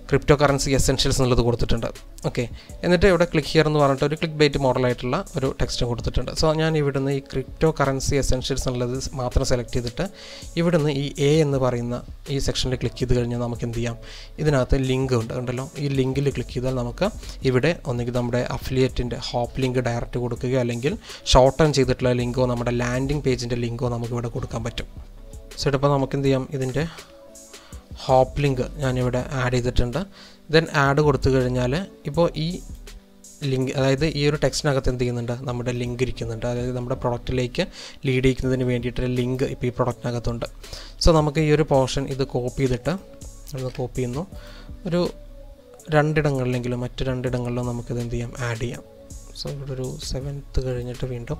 ക്രിപ്റ്റോ കറൻസി എസെൻഷ്യൽസ് എന്നുള്ളത് കൊടുത്തിട്ടുണ്ട് ഓക്കെ എന്നിട്ട് ഇവിടെ ക്ലിക്ക് ഹിയർ എന്ന് പറഞ്ഞിട്ട് ഒരു ക്ലിക്ക് ബൈറ്റ് മോഡലായിട്ടുള്ള ഒരു ടെക്സ്റ്റ് കൊടുത്തിട്ടുണ്ട് സോ ഞാൻ ഇവിടുന്ന് ഈ ക്രിപ്റ്റോ കറൻസി എസെൻഷ്യൽസ് എന്നുള്ളത് മാത്രം സെലക്ട് ചെയ്തിട്ട് ഇവിടുന്ന് ഈ എ എന്ന് പറയുന്ന ഈ സെക്ഷനിൽ ക്ലിക്ക് ചെയ്ത് കഴിഞ്ഞാൽ നമുക്ക് എന്ത് ചെയ്യാം ഇതിനകത്ത് ലിങ്ക് ഉണ്ട് ഉണ്ടല്ലോ ഈ ലിങ്കിൽ ക്ലിക്ക് ചെയ്താൽ നമുക്ക് ഇവിടെ ഒന്നുകിൽ നമ്മുടെ അഫിലിയേറ്റിൻ്റെ ഹോപ്പ് ലിങ്ക് ഡയറക്റ്റ് കൊടുക്കുകയോ അല്ലെങ്കിൽ ഷോർട്ട് ടേൺ ചെയ്തിട്ടുള്ള ലിങ്കോ നമ്മുടെ ലാൻഡിംഗ് പേജിൻ്റെ ലിങ്കോ നമുക്ക് ഇവിടെ കൊടുക്കാൻ പറ്റും സോ ഇപ്പോൾ നമുക്ക് എന്ത് ചെയ്യാം ഇതിൻ്റെ ഹോപ്പ് ലിങ്ക് ഞാനിവിടെ ആഡ് ചെയ്തിട്ടുണ്ട് ദെൻ ആഡ് കൊടുത്തു കഴിഞ്ഞാൽ ഇപ്പോൾ ഈ ലിങ്ക് അതായത് ഈ ഒരു ടെക്സ്റ്റിനകത്ത് എന്ത് ചെയ്യുന്നുണ്ട് നമ്മുടെ ലിങ്ക് ഇരിക്കുന്നുണ്ട് അതായത് നമ്മുടെ പ്രൊഡക്റ്റിലേക്ക് ലീഡ് ചെയ്യുന്നതിന് വേണ്ടിയിട്ട് ലിങ്ക് ഇപ്പോൾ ഈ പ്രൊഡക്റ്റിനകത്തുണ്ട് സോ നമുക്ക് ഈ ഒരു പോർഷൻ ഇത് കോപ്പി ചെയ്തിട്ട് ഒന്ന് കോപ്പി ചെയ്യുന്നു ഒരു രണ്ടിടങ്ങളിലെങ്കിലും മറ്റ് രണ്ടിടങ്ങളിലും നമുക്കിത് എന്ത് ചെയ്യാം ആഡ് ചെയ്യാം സോ ഇവിടെ ഒരു സെവൻത്ത് കഴിഞ്ഞിട്ട് വീണ്ടും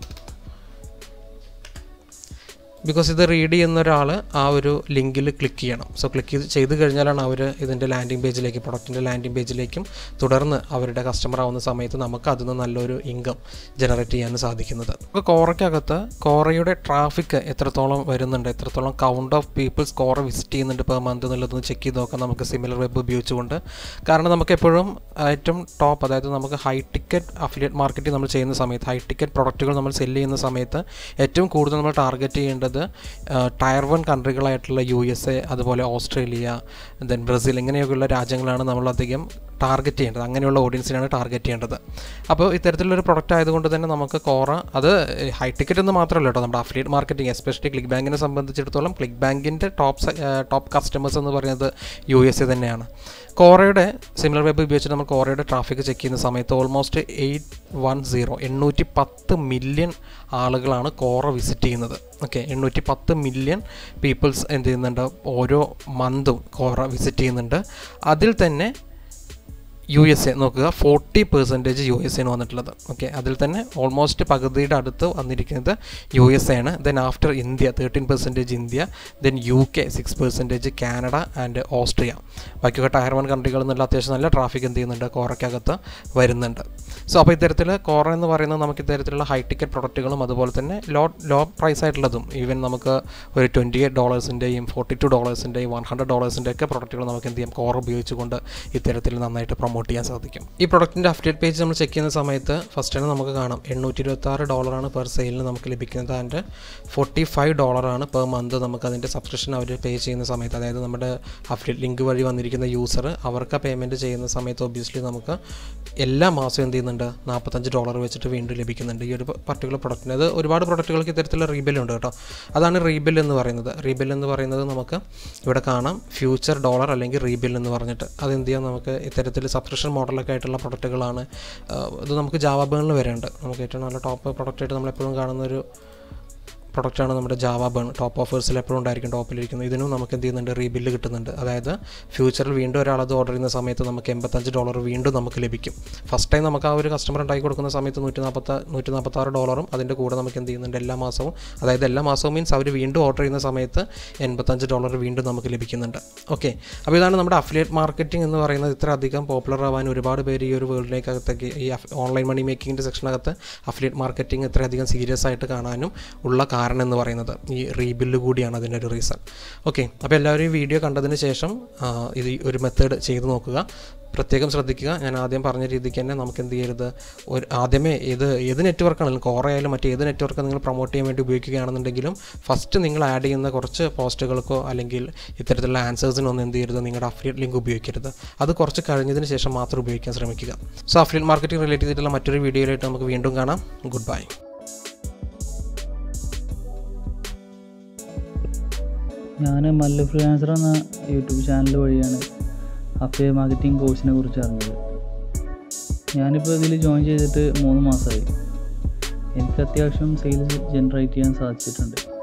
ബിക്കോസ് ഇത് റീഡ് ചെയ്യുന്ന ഒരാൾ ആ ഒരു ലിങ്കിൽ ക്ലിക്ക് ചെയ്യണം സോ ക്ലിക്ക് ചെയ്ത് ചെയ്ത് കഴിഞ്ഞാലാണ് അവർ ഇതിൻ്റെ ലാൻഡിംഗ് പേജിലേക്ക് പ്രൊഡക്റ്റിൻ്റെ ലാൻഡിംഗ് പേജിലേക്കും തുടർന്ന് അവരുടെ കസ്റ്റമർ ആവുന്ന സമയത്ത് നമുക്ക് അതിൽ നിന്ന് നല്ലൊരു ഇൻകം ജനറേറ്റ് ചെയ്യാൻ സാധിക്കുന്നത് ഇപ്പോൾ കോറയ്ക്കകത്ത് കോറയുടെ ട്രാഫിക് എത്രത്തോളം വരുന്നുണ്ട് എത്രത്തോളം count of peoples Quora visit ചെയ്യുന്നുണ്ട് പെർ മന്ത് എന്നുള്ളതൊന്ന് ചെക്ക് ചെയ്ത് നോക്കാം നമുക്ക് സിമിലർ വെബ് ഉപയോഗിച്ചുകൊണ്ട് കാരണം നമുക്ക് എപ്പോഴും ഏറ്റവും ടോപ്പ് അതായത് നമുക്ക് ഹൈ ടിക്കറ്റ് അഫിലിയേറ്റ് മാർക്കറ്റിംഗ് നമ്മൾ ചെയ്യുന്ന സമയത്ത് ഹൈ ടിക്കറ്റ് പ്രൊഡക്റ്റുകൾ നമ്മൾ സെല് ചെയ്യുന്ന സമയത്ത് ഏറ്റവും കൂടുതൽ നമ്മൾ ടാർഗറ്റ് ചെയ്യേണ്ടത് ടയർ വൺ കൺട്രികളായിട്ടുള്ള യു എസ് എ അതുപോലെ ഓസ്ട്രേലിയ ദെൻ ബ്രസീൽ ഇങ്ങനെയൊക്കെയുള്ള രാജ്യങ്ങളാണ് നമ്മളധികം ടാർഗറ്റ് ചെയ്യേണ്ടത് അങ്ങനെയുള്ള ഓഡിയൻസിനാണ് ടാർഗറ്റ് ചെയ്യേണ്ടത് അപ്പോൾ ഇത്തരത്തിലൊരു പ്രൊഡക്റ്റ് ആയതുകൊണ്ട് തന്നെ നമുക്ക് കോറ അത് ഹൈ ടിക്കറ്റ് എന്ന് മാത്രമല്ല കേട്ടോ നമ്മുടെ അഫിലിയേറ്റ് മാർക്കറ്റിംഗ് എസ്പെഷ്യലി ക്ലിക്ക് ബാങ്കിനെ സംബന്ധിച്ചിടത്തോളം ക്ലിക്ക് ബാങ്കിൻ്റെ ടോപ്പ് ടോപ്പ് കസ്റ്റമേഴ്സ് എന്ന് പറയുന്നത് യു എസ് എ തന്നെയാണ് കോറയുടെ സിമിലർ വെബ് ഉപയോഗിച്ച് നമ്മൾ കോറയുടെ ട്രാഫിക് ചെക്ക് ചെയ്യുന്ന സമയത്ത് ഓൾമോസ്റ്റ് എയ്റ്റ് വൺ സീറോ എണ്ണൂറ്റി പത്ത് മില്യൺ ആളുകളാണ് കോറ വിസിറ്റ് ചെയ്യുന്നത് ഓക്കെ എണ്ണൂറ്റി പത്ത് മില്യൺ പീപ്പിൾസ് എന്ത് ചെയ്യുന്നുണ്ട് ഓരോ മന്തും കോറ വിസിറ്റ് ചെയ്യുന്നുണ്ട് അതിൽ തന്നെ യു എസ് എ നോക്കുക ഫോർട്ടി പെർസെൻറ്റേജ് യു എസ് ആണ് വന്നിട്ടുള്ളത് ഓക്കെ അതിൽ തന്നെ ഓൾമോസ്റ്റ് പകുതിയുടെ അടുത്ത് വന്നിരിക്കുന്നത് യു എസ് എ ആണ് then after India thirteen percentage India then U K six percentage Canada and Austria ബാക്കിയൊക്കെ ടയർ വൺ കൺട്രികളിൽ നിന്നുള്ള അത്യാവശ്യം നല്ല ട്രാഫിക് എന്ത് ചെയ്യുന്നുണ്ട് കോറയ്ക്കകത്ത് വരുന്നുണ്ട് സോ അപ്പോൾ ഇത്തരത്തിൽ കോറ എന്ന് പറയുന്നത് നമുക്ക് ഇത്തരത്തിലുള്ള ഹൈ ടിക്കറ്റ് പ്രൊഡക്റ്റുകളും അതുപോലെ തന്നെ ലോ ലോ പ്രൈസ് ആയിട്ടുള്ളതും ഈവൻ നമുക്ക് ഒരു ട്വൻറ്റി എയ്റ്റ് ഡോളേഴ്സിൻ്റെയും ഫോർട്ടി ടു ഡോളേഴ്സിൻ്റെയും വൺ ഹൺഡ്രഡ് ഡോളേഴ്സിൻ്റെ ഒക്കെ പ്രൊഡക്റ്റുകൾ നമുക്ക് എന്ത് ചെയ്യാം കോറ ഉപയോഗിച്ചുകൊണ്ട് ഇത്തരത്തിൽ നന്നായിട്ട് പ്രൊമോട്ട് ചെയ്യാൻ സാധിക്കും ഈ പ്രൊഡക്റ്റിൻ്റെ അപ്ഡേറ്റ് പേജ് നമ്മൾ ചെക്ക് ചെയ്യുന്ന സമയത്ത് ഫസ്റ്റ് തന്നെ നമുക്ക് കാണാം എണ്ണൂറ്റി ഇരുപത്തി ആറ് ഡോളറാണ് പെർ സെയിലിന് നമുക്ക് ലഭിക്കുന്നത് ആൻഡ് ഫോർട്ടി ഫൈവ് ഡോളറാണ് പെർ മന്ത് നമുക്ക് അതിൻ്റെ സബ്സ്ക്രിപ്ഷൻ അവർ പേ ചെയ്യുന്ന സമയത്ത് അതായത് നമ്മുടെ അപ്ഡേറ്റ് ലിങ്ക് വഴി വന്നിരിക്കുന്ന യൂസർ അവർക്ക് പേയ്മെൻറ്റ് ചെയ്യുന്ന സമയത്ത് ഒബ്വിയസ്ലി നമുക്ക് എല്ലാ മാസവും എന്ത് ചെയ്യുന്നുണ്ട് നാൽപ്പത്തഞ്ച് ഡോളർ വെച്ചിട്ട് വീണ്ടും ലഭിക്കുന്നുണ്ട് ഈ ഒരു പർട്ടിക്കുലർ പ്രൊഡക്റ്റിന് അത് ഒരുപാട് പ്രൊഡക്റ്റുകൾക്ക് ഇത്തരത്തിലുള്ള റീബിൽ ഉണ്ട് കേട്ടോ അതാണ് റീബിൽ എന്ന് പറയുന്നത് റീബിൽ എന്ന് പറയുന്നത് നമുക്ക് ഇവിടെ കാണാം ഫ്യൂച്ചർ ഡോളർ അല്ലെങ്കിൽ റീബിൽ എന്ന് പറഞ്ഞിട്ട് അത് എന്ത് ചെയ്യാം നമുക്ക് ഇത്തരത്തിൽ സബ്സ്ക്രിപ്ഷൻ മോഡലൊക്കെ ആയിട്ടുള്ള പ്രൊഡക്റ്റുകളാണ് ഇത് നമുക്ക് ജാവാബേണിൽ വരെയുണ്ട് നമുക്ക് ഏറ്റവും നല്ല ടോപ്പ് പ്രൊഡക്റ്റായിട്ട് നമ്മളെപ്പോഴും കാണുന്ന ഒരു പ്രൊഡക്റ്റാണ് നമ്മുടെ ജാവ ബേൺ ടോപ്പ് ഓഫേഴ്സിൽ എപ്പോഴും ഉണ്ടായിരിക്കും ടോപ്പിലിരിക്കുന്നത് ഇതിനും നമുക്ക് എന്ത് ചെയ്യുന്നുണ്ട് റീബില്ല് കിട്ടുന്നുണ്ട് അതായത് ഫ്യൂച്ചറിൽ വീണ്ടും ഒരാളത് ഓർഡർ ചെയ്യുന്ന സമയത്ത് നമുക്ക് എൺപത്തഞ്ച് ഡോളർ വീണ്ടും നമുക്ക് ലഭിക്കും ഫസ്റ്റ് ടൈം നമുക്ക് ആ ഒരു കസ്റ്റമർ ഉണ്ടാക്കി കൊടുക്കുന്ന സമയത്ത് നൂറ്റി നാൽപ്പത്ത നൂറ്റി നാൽപ്പത്താറ് ഡോളറും അതിൻ്റെ കൂടെ നമുക്ക് എന്ത് ചെയ്യുന്നുണ്ട് എല്ലാ മാസവും അതായത് എല്ലാ മാസവും മീൻസ് അവർ വീണ്ടും ഓർഡർ ചെയ്യുന്ന സമയത്ത് എൺപത്തഞ്ച് ഡോളർ വീണ്ടും നമുക്ക് ലഭിക്കുന്നുണ്ട് ഓക്കെ അപ്പോൾ ഇതാണ് നമ്മുടെ അഫിലിയേറ്റ് മാർക്കറ്റിംഗ് എന്ന് പറയുന്നത് ഇത്ര അധികം പോപ്പുലർ ആവാൻ ഒരുപാട് പേര് ഈ ഒരു വേൾഡിലേക്കകത്തേക്ക് ഈ ഓൺലൈൻ മണി മേക്കിങ്ങിൻ്റെ സെക്ഷനകത്ത് അഫിലിയേറ്റ് മാർക്കറ്റിംഗ് ഇത്രയധികം സീരിയസ് ആയിട്ട് കാണാനും ഉള്ള കാരണം എന്ന് പറയുന്നത് ഈ റീബില്ല് കൂടിയാണ് അതിൻ്റെ ഒരു റീസൺ ഓക്കെ അപ്പോൾ എല്ലാവരും ഈ വീഡിയോ കണ്ടതിന് ശേഷം ആ, ഇത് ഈ ഒരു മെത്തേഡ് ചെയ്ത് നോക്കുക പ്രത്യേകം ശ്രദ്ധിക്കുക ഞാൻ ആദ്യം പറഞ്ഞ രീതിക്ക് തന്നെ നമുക്ക് എന്ത് ചെയ്യരുത് ഒരു ആദ്യമേ ഏത് ഏത് നെറ്റ്വർക്കാണെങ്കിലും കോറ ആയാലും മറ്റേത് നെറ്റ്വർക്ക് നിങ്ങൾ പ്രൊമോട്ട് ചെയ്യാൻ വേണ്ടി ഉപയോഗിക്കുകയാണെന്നുണ്ടെങ്കിലും ഫസ്റ്റ് നിങ്ങൾ ആഡ് ചെയ്യുന്ന കുറച്ച് പോസ്റ്റുകൾക്കോ അല്ലെങ്കിൽ ഇത്തരത്തിലുള്ള ആൻസേഴ്സിനൊന്നും എന്ത് ചെയ്യരുത് നിങ്ങളുടെ അഫിലിയേറ്റ് ലിങ്ക് ഉപയോഗിക്കരുത് അത് കുറച്ച് കഴിഞ്ഞതിന് ശേഷം മാത്രം ഉപയോഗിക്കാൻ ശ്രമിക്കുക സോ അഫിലിയേറ്റ് മാർക്കറ്റിംഗ് റിലേറ്റ് ചെയ്തിട്ടുള്ള മറ്റൊരു വീഡിയോയിലായിട്ട് നമുക്ക് വീണ്ടും കാണാം ഗുഡ് ബൈ ഞാൻ മല്ല ഫ്രീലാൻസർ എന്ന യൂട്യൂബ് ചാനൽ വഴിയാണ് അഫേ മാർക്കറ്റിംഗ് കോഴ്സിനെ കുറിച്ച് അറിഞ്ഞത് ഞാനിപ്പോൾ ഇതിൽ ജോയിൻ ചെയ്തിട്ട് മൂന്ന് മാസമായി എനിക്ക് അത്യാവശ്യം സെയിൽസ് ജനറേറ്റ് ചെയ്യാൻ സാധിച്ചിട്ടുണ്ട്